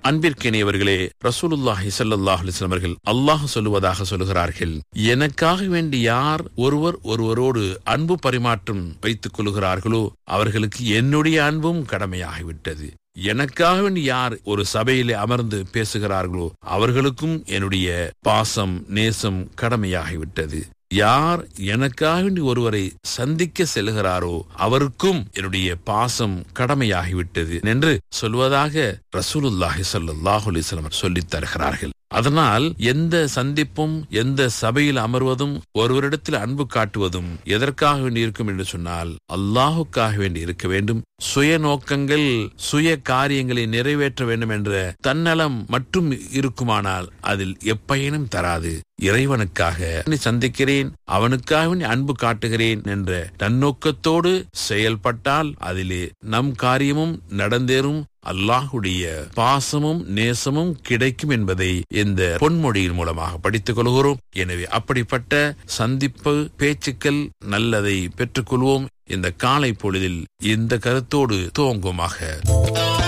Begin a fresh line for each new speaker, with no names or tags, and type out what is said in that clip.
அன்பிற்கினியவர்களே ரசூலுல்லாஹி ஸல்லல்லாஹு அலைஹி வஸல்லம் அவர்கள் அல்லாஹ் சொல்லுவதாக சொல்லுகிறார்கள் எனக்காக வேண்டி யார் ஒருவர் ஒருவரோடு அன்பு பரிமாற்றம் வைத்துக் கொள்கிறார்களோ அவர்களுக்கு என்னுடைய அன்பும் கடமையாகிவிட்டது எனக்காக வேண்டி யார் ஒரு சபையிலே அமர்ந்து பேசுகிறார்களோ அவர்களுக்கும் என்னுடைய பாசம் நேசம் கடமையாகிவிட்டது யார் எனக்காக வேண்டி ஒருவரை சந்திக்க செல்கிறாரோ அவருக்கும் என்னுடைய பாசம் கடமையாகிவிட்டது என்று சொல்வதாக ரசூலுல்லாஹி ஸல்லல்லாஹு அலைஹி வஸல்லம் சொல்லித் தருகிறார்கள் அதனால் எந்த சந்திப்பும் எந்த சபையில் அமர்வதும் ஒருவரிடத்தில் அன்பு காட்டுவதும் எதற்காக வேண்டி இருக்கும் என்று சொன்னால் அல்லாஹுக்காக வேண்டி இருக்க வேண்டும் சுய நோக்கங்கள் சுய காரியங்களை நிறைவேற்ற வேண்டும் என்ற தன்னலம் மட்டும் இருக்குமானால் அதில் எப்பயனும் தராது இறைவனுக்காக சந்திக்கிறேன் அவனுக்காக அன்பு காட்டுகிறேன் என்ற நன்னோக்கத்தோடு செயல்பட்டால் அதிலே நம் காரியமும் நடந்தேறும் அல்லாஹுடைய பாசமும் நேசமும் கிடைக்கும் என்பதை இந்த பொன்மொழியின் மூலமாக படித்துக் கொள்கிறோம் எனவே அப்படிப்பட்ட சந்திப்பு பேச்சுக்கள் நல்லதை பெற்றுக்கொள்வோம் இந்த காலை பொழுதில் இந்த கருத்தோடு துவங்குமாக